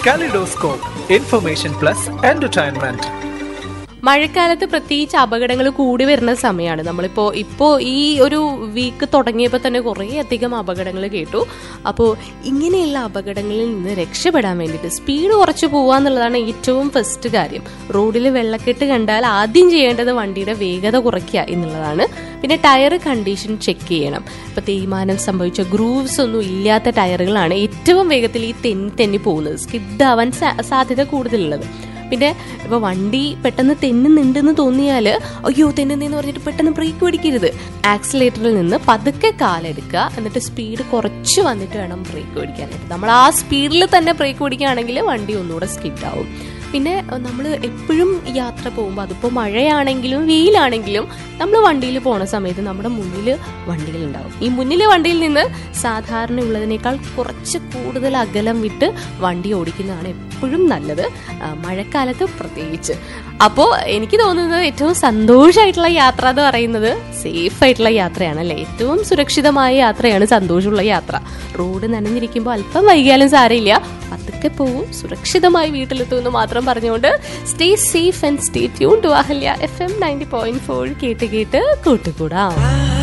kaleidoscope information plus entertainment മഴക്കാലത്ത് പ്രത്യേകിച്ച് അപകടങ്ങൾ കൂടി വരുന്ന സമയമാണ് നമ്മളിപ്പോ ഇപ്പോ ഈ ഒരു വീക്ക് തുടങ്ങിയപ്പോൾ തന്നെ കുറേ അധികം അപകടങ്ങൾ കേട്ടു അപ്പോൾ ഇങ്ങനെയുള്ള അപകടങ്ങളിൽ നിന്ന് രക്ഷപ്പെടാൻ വേണ്ടിയിട്ട് സ്പീഡ് കുറച്ച് പോവുക എന്നുള്ളതാണ് ഏറ്റവും ഫസ്റ്റ് കാര്യം റോഡിൽ വെള്ളക്കെട്ട് കണ്ടാൽ ആദ്യം ചെയ്യേണ്ടത് വണ്ടിയുടെ വേഗത കുറയ്ക്കുക എന്നുള്ളതാണ് പിന്നെ ടയർ കണ്ടീഷൻ ചെക്ക് ചെയ്യണം ഇപ്പൊ തേയ്മാനം സംഭവിച്ച ഗ്രൂവ്സ് ഒന്നും ഇല്ലാത്ത ടയറുകളാണ് ഏറ്റവും വേഗത്തിൽ ഈ തെന്നി തെന്നി പോകുന്നത് സ്കിഡ് ആവാൻ സാ- സാധ്യത കൂടുതലുള്ളത് പിന്നെ ഇപ്പൊ വണ്ടി പെട്ടെന്ന് തെന്നുന്നുണ്ടെന്ന് തോന്നിയാൽ അയ്യോ തെന്നുന്നെന്ന് പറഞ്ഞിട്ട് പെട്ടെന്ന് ബ്രേക്ക് പിടിക്കരുത് ആക്സിലേറ്ററിൽ നിന്ന് പതുക്കെ കാലെടുക്കുക എന്നിട്ട് സ്പീഡ് കുറച്ച് വന്നിട്ട് വേണം ബ്രേക്ക് പിടിക്കാനായിട്ട് നമ്മൾ ആ സ്പീഡിൽ തന്നെ ബ്രേക്ക് പിടിക്കുകയാണെങ്കിൽ വണ്ടി ഒന്നുകൂടെ സ്കിഡ് ആവും പിന്നെ നമ്മൾ എപ്പോഴും യാത്ര പോകുമ്പോൾ അതിപ്പോൾ മഴയാണെങ്കിലും വെയിലാണെങ്കിലും നമ്മൾ വണ്ടിയിൽ പോണ സമയത്ത് നമ്മുടെ മുന്നിൽ വണ്ടികളുണ്ടാവും ഈ മുന്നിലെ വണ്ടിയിൽ നിന്ന് സാധാരണ ഉള്ളതിനേക്കാൾ കുറച്ച് കൂടുതൽ അകലം വിട്ട് വണ്ടി ഓടിക്കുന്നതാണ് എപ്പോഴും നല്ലത് ആ, മഴക്കാലത്ത് പ്രത്യേകിച്ച് അപ്പോൾ എനിക്ക് തോന്നുന്നത് ഏറ്റവും സന്തോഷമായിട്ടുള്ള യാത്ര എന്ന് പറയുന്നത് സേഫ് ആയിട്ടുള്ള യാത്രയാണ് അല്ലേ ഏറ്റവും സുരക്ഷിതമായ യാത്രയാണ് സന്തോഷമുള്ള യാത്ര റോഡ് നനഞ്ഞിരിക്കുമ്പോൾ അല്പം വൈകിയാലും സാരമില്ല പതുക്കെ പോവും സുരക്ഷിതമായി വീട്ടിലെത്തുമെന്ന് മാത്രം പറഞ്ഞുകൊണ്ട് stay safe and stay tune to Ahalya F M ninety point four കേട്ട് കേട്ട് കൂട്ടുകൂടാം